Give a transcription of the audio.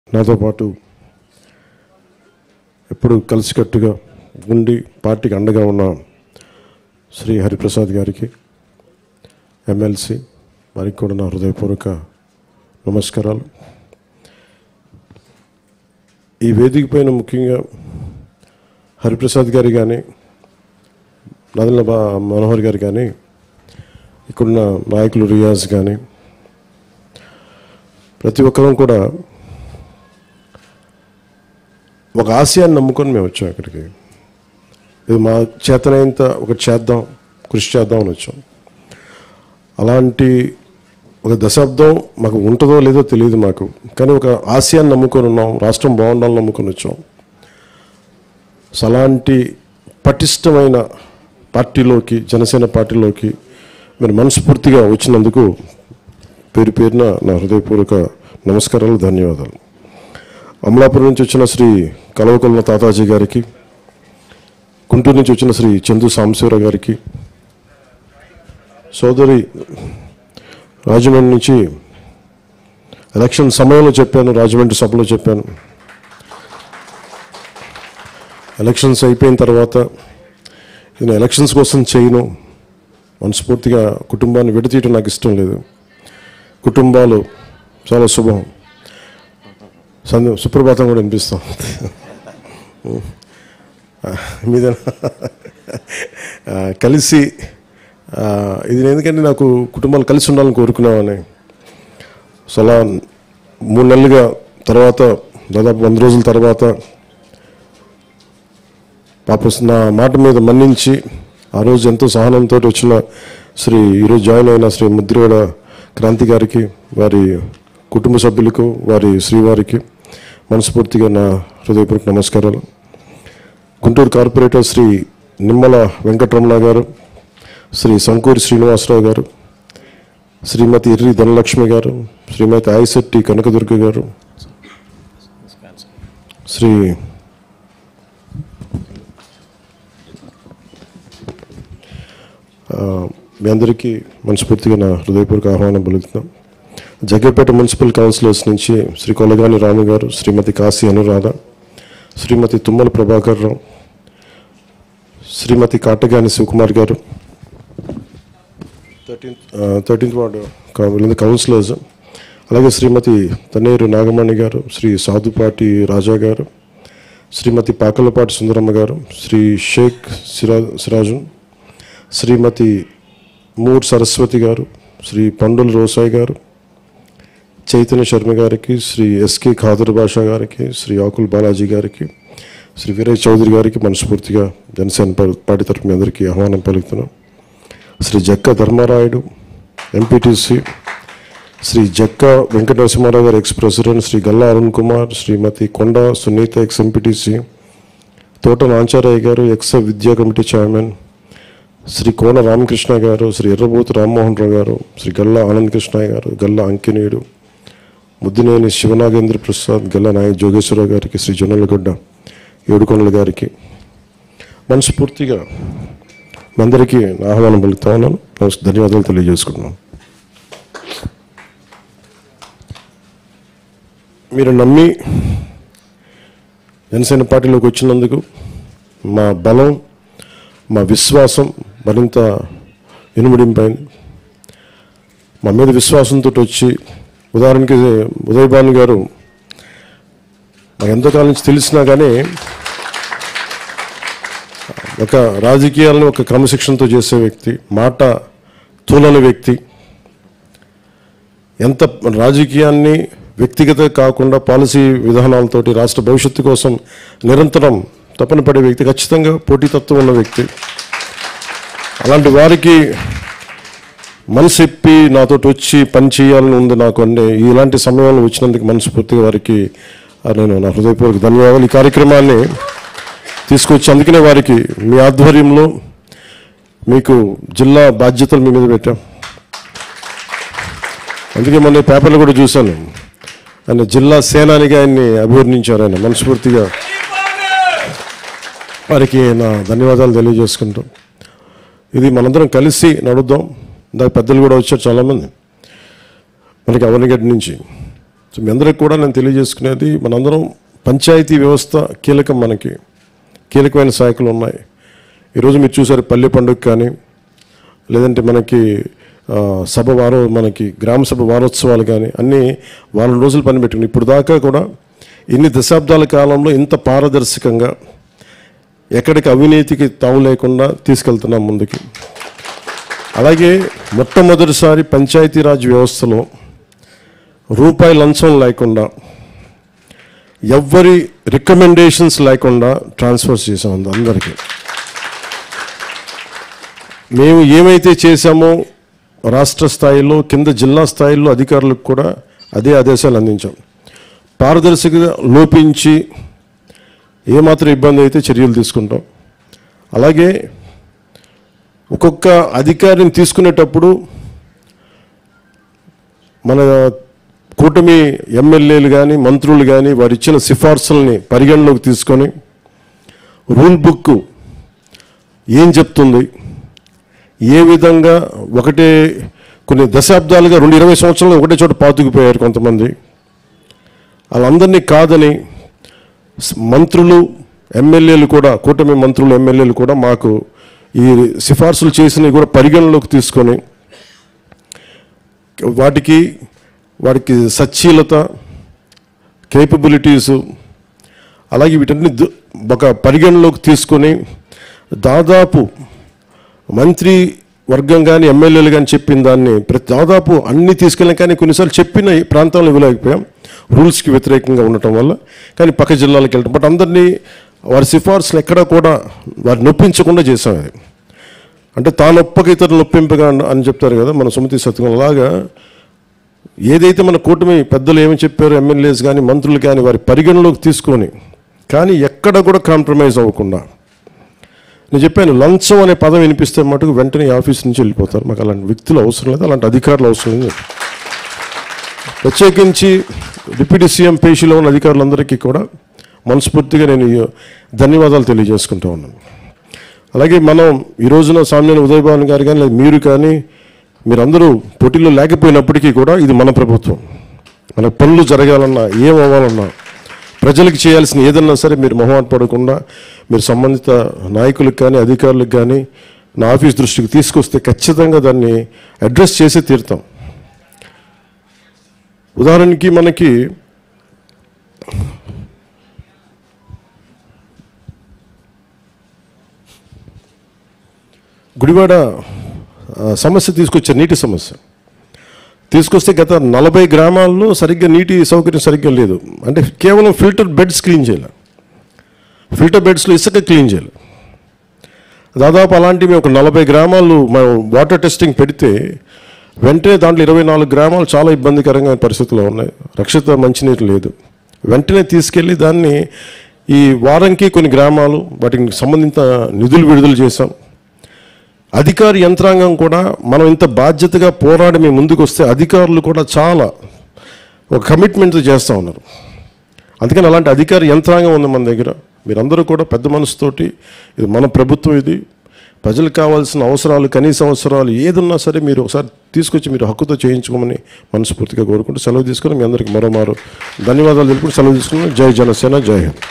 నాతో పాటు ఎప్పుడు కలిసికట్టుగా ఉండి పార్టీకి అండగా ఉన్న శ్రీ హరిప్రసాద్ గారికి ఎమ్మెల్సీ వారికి కూడా నా హృదయపూర్వక నమస్కారాలు ఈ వేదిక పైన ముఖ్యంగా హరిప్రసాద్ గారి కానీ నదల బా మనోహర్ గారు కానీ ఇక్కడున్న నాయకులు రియాజ్ కానీ ప్రతి ఒక్కరం కూడా ఒక ఆశయాన్ని నమ్ముకొని మేము వచ్చాం ఇక్కడికి ఇది మా చేతనైనంత ఒకటి చేద్దాం కృషి చేద్దాం అని వచ్చాం అలాంటి ఒక దశాబ్దం మాకు ఉంటుందో లేదో తెలియదు మాకు కానీ ఒక ఆశయాన్ని నమ్ముకొని ఉన్నాం రాష్ట్రం బాగుండాలని నమ్ముకొని వచ్చాం సో అలాంటి పటిష్టమైన పార్టీలోకి జనసేన పార్టీలోకి మీరు మనస్ఫూర్తిగా వచ్చినందుకు పేరు పేరున నా హృదయపూర్వక నమస్కారాలు ధన్యవాదాలు అమలాపురం నుంచి వచ్చిన శ్రీ కలవకొల్ల తాతాజీ గారికి గుంటూరు నుంచి వచ్చిన శ్రీ చందు సాంబశివరావు గారికి సోదరి రాజమండ్రి నుంచి ఎలక్షన్ సమయంలో చెప్పాను రాజమండ్రి సభలో చెప్పాను ఎలక్షన్స్ అయిపోయిన తర్వాత నేను ఎలక్షన్స్ కోసం చేయను మనస్ఫూర్తిగా కుటుంబాన్ని విడతీయటం నాకు ఇష్టం లేదు కుటుంబాలు చాలా శుభం సందే సుప్రభాతం కూడా వినిపిస్తాం మీద ఆ, కలిసి ఆ, ఇది నేను ఎందుకంటే నాకు కుటుంబాలు కలిసి ఉండాలని కోరుకున్నామని సో అలా మూడు నెలలుగా తర్వాత దాదాపు వంద రోజుల తర్వాత పాప నా మాట మీద మన్నించి ఆ రోజు ఎంతో సహనంతో వచ్చిన శ్రీ ఈరోజు జాయిన్ అయిన శ్రీ ముద్రగడ క్రాంతి గారికి వారి కుటుంబ సభ్యులకు వారి శ్రీవారికి మనస్ఫూర్తిగా నా హృదయపూర్వక నమస్కారాలు గుంటూరు కార్పొరేటర్ శ్రీ నిమ్మల వెంకటరమణ గారు శ్రీ సంకూరి శ్రీనివాసరావు గారు శ్రీమతి ఎర్రి ధనలక్ష్మి గారు శ్రీమతి ఆయిశెట్టి కనకదుర్గ గారు శ్రీ ఆ, మీ అందరికీ మనస్ఫూర్తిగా నా హృదయపూర్వక ఆహ్వానం పలుకుతున్నాం జగ్గపేట మున్సిపల్ కౌన్సిలర్స్ నుంచి శ్రీ కొలగాని రాము గారు శ్రీమతి కాశీ అనురాధ శ్రీమతి తుమ్మల ప్రభాకర్ రావు శ్రీమతి కాటగాని శివకుమార్ గారు థర్టీన్త్ థర్టీన్త్ వార్డు కా- కౌన్సిలర్స్ అలాగే శ్రీమతి తనేరు నాగమణి గారు శ్రీ సాధుపాటి రాజా గారు శ్రీమతి పాకలపాటి సుందరమ్మ గారు శ్రీ షేక్ సిరా సిరాజు శ్రీమతి మూర్ సరస్వతి గారు శ్రీ పండుల రోసాయి గారు చైతన్య శర్మ గారికి శ్రీ ఎస్కే ఖాదర్ బాషా గారికి శ్రీ ఆకుల్ బాలాజీ గారికి శ్రీ వీరయ్య చౌదరి గారికి మనస్ఫూర్తిగా జనసేన పా- పార్టీ తరఫు మీ అందరికీ ఆహ్వానం పలుకుతున్నాం శ్రీ జక్క ధర్మారాయుడు ఎంపీటీసీ శ్రీ జక్క వెంకట నరసింహారావు గారు ex president Shri Galla Arun Kumar Shrimati Konda Sunitha ex MPTC Thota Nancharayya గారు ఎక్స్ విద్యా కమిటీ చైర్మన్ శ్రీ కోన రామకృష్ణ గారు శ్రీ ఎర్రబోతు రామ్మోహన్ రావు గారు శ్రీ గల్లా ఆనంద్ కృష్ణయ్య గారు గల్లా అంకినీయుడు ముద్దినేని శివనాగేంద్ర ప్రసాద్ గల్లా నాయక్ జోగేశ్వరరావు గారికి శ్రీ జొన్నలగడ్డ ఏడుకొండల గారికి మనస్ఫూర్తిగా మీ అందరికీ నా ఆహ్వానం పలుకుతా ఉన్నాను నమస్- ధన్యవాదాలు తెలియజేసుకుంటున్నాను మీరు నమ్మి జనసేన పార్టీలోకి వచ్చినందుకు మా బలం మా విశ్వాసం మరింత ఇనుమడింపైంది మా మీద విశ్వాసంతో వచ్చి ఉదాహరణకి ఉదయ్ భాను గారు మాకు ఎంతో కాలం నుంచి తెలిసినా కానీ ఒక రాజకీయాలను ఒక క్రమశిక్షణతో చేసే వ్యక్తి మాట తూలని వ్యక్తి ఎంత రాజకీయాన్ని వ్యక్తిగత కాకుండా పాలసీ విధానాలతోటి రాష్ట్ర భవిష్యత్తు కోసం నిరంతరం తపన పడే వ్యక్తి ఖచ్చితంగా పోటీతత్వం ఉన్న వ్యక్తి అలాంటి వారికి మనసెప్పి నాతో వచ్చి పని చేయాలని ఉంది నాకు అన్ని ఇలాంటి సమయంలో వచ్చినందుకు మనస్ఫూర్తిగా వారికి ఆ, నేను నా హృదయపూర్వక ధన్యవాదాలు ఈ కార్యక్రమాన్ని తీసుకొచ్చి అందుకనే వారికి మీ ఆధ్వర్యంలో మీకు జిల్లా బాధ్యతలు మీ మీద పెట్టాం అందుకే మొన్న పేపర్లో కూడా చూశాను ఆయన జిల్లా సేనానిగా ఆయన్ని అభివర్ణించారు ఆయన మనస్ఫూర్తిగా వారికి నా ధన్యవాదాలు తెలియజేసుకుంటాం ఇది మనందరం కలిసి నడుద్దాం దాని పెద్దలు కూడా వచ్చారు చాలామంది మనకి అవనిగడ్డ నుంచి సో మీ అందరికి కూడా నేను తెలియజేసుకునేది మనందరం పంచాయతీ వ్యవస్థ కీలకం మనకి కీలకమైన శాఖలు ఉన్నాయి ఈరోజు మీరు చూసారు పల్లె పండుగ కానీ లేదంటే మనకి ఆ, సభ వారో మనకి గ్రామ సభ వారోత్సవాలు కానీ అన్నీ వారం రోజులు పని పెట్టుకుని ఇప్పుడు దాకా కూడా ఇన్ని దశాబ్దాల కాలంలో ఇంత పారదర్శకంగా ఎక్కడికి అవినీతికి తావు లేకుండా తీసుకెళ్తున్నాం ముందుకి అలాగే మొట్టమొదటిసారి పంచాయతీరాజ్ వ్యవస్థలో రూపాయి లంచం లేకుండా ఎవ్వరి రికమెండేషన్స్ లేకుండా ట్రాన్స్ఫర్ చేసాం అంద- అందరికీ మేము ఏమైతే చేశామో రాష్ట్ర స్థాయిలో కింద జిల్లా స్థాయిలో అధికారులకు కూడా అదే ఆదేశాలు అందించాం పారదర్శకత లోపించి ఏమాత్రం ఇబ్బంది అయితే చర్యలు తీసుకుంటాం అలాగే ఒక్కొక్క అధికారిని తీసుకునేటప్పుడు మన కూటమి ఎమ్మెల్యేలు కానీ మంత్రులు కానీ వారు ఇచ్చిన సిఫార్సుల్ని పరిగణలోకి తీసుకొని రూల్ బుక్ ఏం చెప్తుంది ఏ విధంగా ఒకటే కొన్ని దశాబ్దాలుగా రెండు ఇరవై సంవత్సరాలు ఒకటే చోట పాతుకుపోయారు కొంతమంది వాళ్ళందరినీ కాదని స్- మంత్రులు ఎమ్మెల్యేలు కూడా కూటమి మంత్రులు ఎమ్మెల్యేలు కూడా మాకు ఈ సిఫార్సులు చేసినవి కూడా పరిగణలోకి తీసుకొని వాటికి వాటికి సచ్చీలత కేపబిలిటీసు అలాగే వీటన్ని దు- ఒక పరిగణలోకి తీసుకొని దాదాపు మంత్రి వర్గం కానీ ఎమ్మెల్యేలు కానీ చెప్పిన దాన్ని ప్రతి దాదాపు అన్ని తీసుకెళ్ళాం కానీ కొన్నిసార్లు చెప్పిన ఈ ప్రాంతాలను ఇవ్వలేకపోయాం రూల్స్కి వ్యతిరేకంగా ఉండటం వల్ల కానీ పక్క జిల్లాలకు వెళ్ళటం బట్ అందరినీ వారి సిఫార్సులు ఎక్కడా కూడా వారి నొప్పించకుండా చేసాం అది అంటే తానొప్పక ఇతరులు నొప్పింపగా అన్న- అని చెప్తారు కదా మన సుమతి సత్యం అలాగా ఏదైతే మన కూటమి పెద్దలు ఏమి చెప్పారో ఎమ్మెల్యేస్ కానీ మంత్రులు కానీ వారి పరిగణలోకి తీసుకొని కానీ ఎక్కడ కూడా కాంప్రమైజ్ అవ్వకుండా నేను చెప్పాను లంచం అనే పదం వినిపిస్తే మటుకు వెంటనే ఈ ఆఫీస్ నుంచి వెళ్ళిపోతారు మాకు అలాంటి వ్యక్తులు అవసరం లేదు అలాంటి అధికారులు అవసరం లేదు ప్రత్యేకించి డిప్యూటీ సీఎం పేషీలో ఉన్న అధికారులందరికీ కూడా మనస్ఫూర్తిగా నేను ఈ ధన్యవాదాలు తెలియజేసుకుంటా ఉన్నాను అలాగే మనం ఈ రోజున సామ్యాన్ని ఉదయభావన్ గారు కానీ లేదా మీరు కానీ మీరందరూ పోటీలో లేకపోయినప్పటికీ కూడా ఇది మన ప్రభుత్వం మన పనులు జరగాలన్నా ఏం అవ్వాలన్నా ప్రజలకు చేయాల్సిన ఏదన్నా సరే మీరు మొహమాట పడకుండా మీరు సంబంధిత నాయకులకు కానీ అధికారులకు కానీ నా ఆఫీస్ దృష్టికి తీసుకొస్తే ఖచ్చితంగా దాన్ని అడ్రస్ చేసే తీరుతాం ఉదాహరణకి మనకి గుడివాడ ఆ, సమస్య తీసుకొచ్చారు నీటి సమస్య తీసుకొస్తే గత నలభై గ్రామాల్లో సరిగ్గా నీటి సౌకర్యం సరిగ్గా లేదు అంటే కేవలం ఫిల్టర్ బెడ్స్ క్లీన్ చేయాలి ఫిల్టర్ బెడ్స్లో ఇసుక క్లీన్ చేయాలి దాదాపు అలాంటివి ఒక నలభై గ్రామాలు మనం వాటర్ టెస్టింగ్ పెడితే వెంటనే దాంట్లో ఇరవై నాలుగు గ్రామాలు చాలా ఇబ్బందికరంగా పరిస్థితుల్లో ఉన్నాయి రక్షిత మంచినీరు లేదు వెంటనే తీసుకెళ్ళి దాన్ని ఈ వారంకి కొన్ని గ్రామాలు వాటికి సంబంధిత నిధులు విడుదల చేశాం అధికార యంత్రాంగం కూడా మనం ఇంత బాధ్యతగా పోరాడి మేము ముందుకు వస్తే అధికారులు కూడా చాలా ఒక కమిట్మెంట్తో చేస్తూ ఉన్నారు అందుకని అలాంటి అధికార యంత్రాంగం ఉంది మన దగ్గర మీరందరూ కూడా పెద్ద మనసుతోటి ఇది మన ప్రభుత్వం ఇది ప్రజలకు కావాల్సిన అవసరాలు కనీస అవసరాలు ఏదున్నా సరే మీరు ఒకసారి తీసుకొచ్చి మీరు హక్కుతో చేయించుకోమని మనస్ఫూర్తిగా కోరుకుంటూ సెలవు తీసుకుని మీ అందరికీ మరోమారు ధన్యవాదాలు తెలుపుకుంటూ సెలవు తీసుకుని జై జనసేన జై హింద్